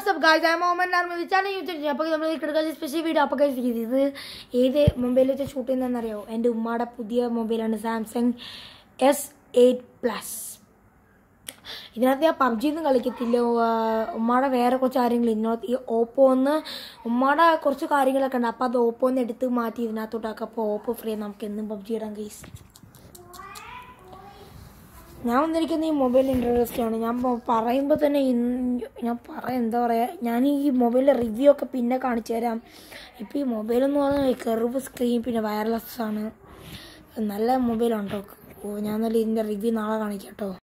WhatsApp guys I Mohammed നാർമ channel YouTube അപ്പോൾ നമ്മൾ കിടക്കാൻ സ്പെഷ്യൽ വീഡിയോ അപ്പോൾ guys ഇത് ഏത് മൊബൈൽ വെച്ച് ഷൂട്ട് ചെയ്യുന്നതെന്നറിയോ എൻ്റെ ഉമ്മയുടെ പുതിയ മൊബൈലാണ് സാംസങ് എസ് എയ്റ്റ് പ്ലസ് ഇതിനകത്ത് ഞാൻ പബ്ജി ഒന്നും കളിക്കത്തില്ല ഉവ്വ- ഉമ്മയുടെ വേറെ കുറച്ച് കാര്യങ്ങൾ ഇതിനകത്ത് ഈ ഓപ്പോ ഒന്ന് ഉമ്മയുടെ കുറച്ച് കാര്യങ്ങളൊക്കെ ഉണ്ട് അപ്പോൾ അത് ഓപ്പോ ഒന്ന് എടുത്ത് മാറ്റി ഇതിനകത്തോട്ടാക്കാം അപ്പോൾ ഓപ്പോ ഫ്രീ നമുക്ക് എന്നും പബ്ജി ഇടാൻ കേസ് ഞാൻ വന്നിരിക്കുന്ന ഈ മൊബൈൽ ഇൻട്രസ്റ്റ് ആണ് ഞാൻ പ- പറയുമ്പോൾ തന്നെ ഇൻ- ഞാൻ പറയാം എന്താ പറയുക ഞാൻ ഈ മൊബൈലിൻ്റെ റിവ്യൂ ഒക്കെ പിന്നെ കാണിച്ചു തരാം ഇപ്പോൾ ഈ മൊബൈലെന്ന് പറഞ്ഞാൽ കെർവ് സ്ക്രീൻ പിന്നെ വയർലെസ് ആണ് നല്ല മൊബൈലുണ്ടോ ഓ ഞാൻ നല്ല ഇതിൻ്റെ റിവ്യൂ നാളെ കാണിക്കാം കേട്ടോ